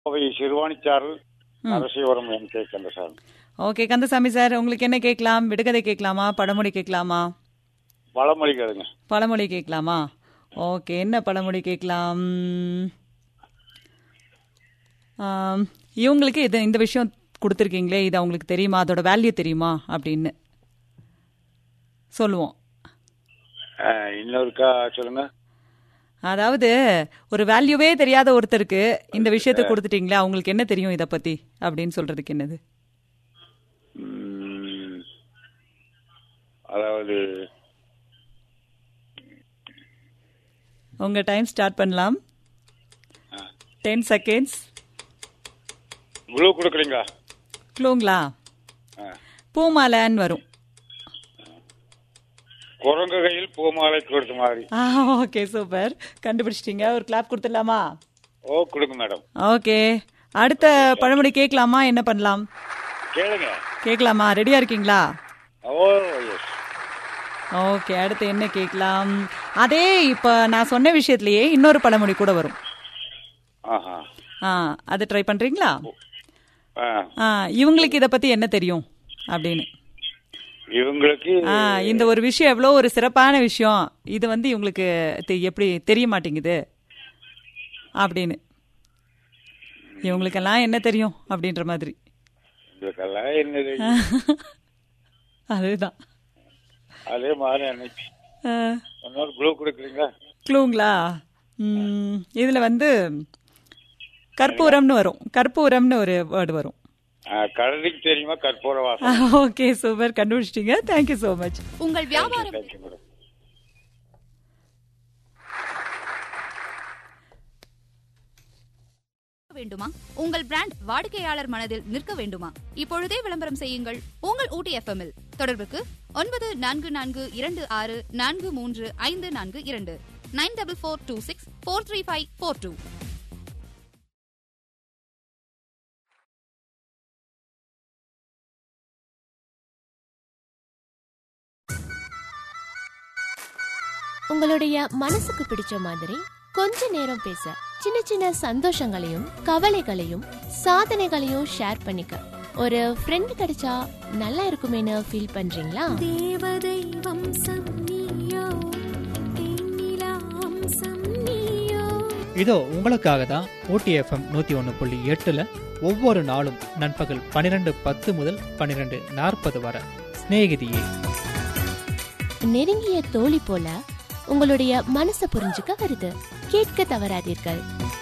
கோவை சிறுவாணிச்சாரல் நரசிவரம் N K Kandasamy okay Kandasamy sir உங்களுக்கு என்ன கேட்கலாம் விடுகதை கேட்கலாமா பழமொழி கேட்கலாமா பழமொழி கேளுங்க பழமொழி கேட்கலாமா ஓகே என்ன பழமொழி கேட்கலாம் ஆம், இவங்களுக்கு இது இந்த விஷயம் கொடுத்துருக்கீங்களே இது அவங்களுக்கு தெரியுமா அதோட வேல்யூ தெரியுமா அப்படின்னு சொல்லுவோம் அஹ், இன்னொருக்கா சொல்லுங்க அதாவது ஒரு வேல்யூவே தெரியாத ஒருத்தருக்கு இந்த விஷயத்தை கொடுத்துட்டீங்களே அவங்களுக்கு என்ன தெரியும் இதை பத்தி அப்படின்னு சொல்றதுக்கு என்னது ம், அதாவது உங்க டைம் ஸ்டார்ட் பண்ணலாம் டென் செகண்ட்ஸ் குழு கொடுக்குறீங்களா க்ளூங்களா ஆ. பூமாலைன்னு வரும் குரங்கு கையில் பூமாலை கொடுத்த மாதிரி ஆ ஓகே சூப்பர் கண்டுபிடிச்சிட்டீங்க ஒரு கிளாப் கொடுத்துடலாமா ஓ கொடுங்க மேடம் ஓகே அடுத்த பழமொழி கேட்கலாமா என்ன பண்ணலாம் கேளுங்க கேட்கலாமா ரெடியா இருக்கீங்களா ஓ எஸ் ஓகே அடுத்து என்ன கேட்கலாம் அதே இப்போ நான் சொன்ன விஷயத்திலேயே இன்னொரு பழமொழி கூட வரும் ஆஹா ஆ அது ட்ரை பண்றீங்களா ஆ, ஆ இவங்களுக்கு இதை பத்தி என்ன தெரியும் அப்படின்னு இவங்களுக்கு ஆ இந்த ஒரு விஷயம் எவ்வளோ ஒரு சிறப்பான விஷயம் இது வந்து இவங்களுக்கு தெ- எப்படி தெரிய மாட்டேங்குது அப்படின்னு இவங்களுக்கெல்லாம் என்ன தெரியும் அப்படின்ற மாதிரி இவங்களுக்கெல்லாம் என்னது அதுதான் அதே மாதிரி அன்னைக்கு ஆ, இன்னொரு குழு கொடுக்குறீங்களா க்ளூங்களா ம், இதுல வந்து கற்பூரம்னு வரும் கற்பூரம்னு ஒரு வேர்டு வரும் கழுதிக்கு தெரியுமா கற்பூர வாசம் ஓகே சூப்பர் கண்டுபிடிச்சிட்டீங்க தேங்க்யூ ஸோ மச் உங்கள் வியாபாரம் தேங்க்யூ மேடம் வேண்டுமா உங்கள் பிராண்ட் வாடிக்கையாளர் மனதில் நிற்க வேண்டுமா இப்பொழுதே விளம்பரம் செய்யுங்கள் உங்கள் ஊட்டி எஃப்எம் இல் தொடர்புக்கு ஒன்பது நான்கு நான்கு இரண்டு ஆறு நான்கு மூன்று ஐந்து நான்கு இரண்டு nine double four two six four three five four two உங்களுடைய மனசுக்கு பிடிச்ச மாதிரி கொஞ்ச நேரம் பேச சின்ன சின்ன சந்தோஷங்களையும் கவலைகளையும் சாதனைகளையும் ஷேர் பண்ணிக்க ஒரு ஃப்ரெண்ட் கிடைச்சா நல்லா இருக்குமேனு ஃபீல் பண்றீங்களா தேவதை வம்சம் நீயோ தேனிலா வம்சம் நீயோ இதோ உங்களுக்காக தான் ஓடிஎஃப்எம் நூற்றி ஒன்று புள்ளி எட்டில் ஒவ்வொரு நாளும் நண்பகல் பன்னிரெண்டு பத்து முதல் பன்னிரெண்டு நாற்பது வரை சிநேகிதியே நெருங்கிய தோழி போல உங்களுடைய மனசை புரிஞ்சுக்க வருது கேட்க தவறாதீர்கள்